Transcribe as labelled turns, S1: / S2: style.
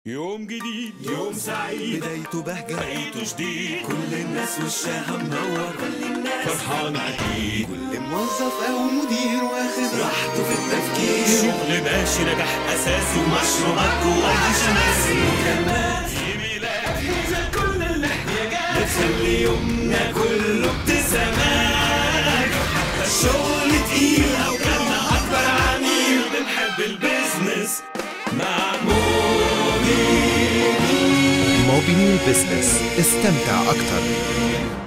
S1: يوم جديد يوم سعيد
S2: بدايته بهجة
S1: بقيته جديد
S2: كل الناس وشها منور كل الناس
S1: فرحان عديد
S2: كل موظف أو مدير واخد راحته في التفكير
S1: شغل ماشي نجاح أساسي ومشروعات جواها شماسي
S2: مكالمات
S1: في ميلاد
S2: هي كل الاحتياجات
S1: بتخلي يومنا كله ابتسامات حتى الشغل تقيل أو كان أكبر عميل بنحب البيزنس مع موبي
S3: موبينيل بزنس استمتع أكتر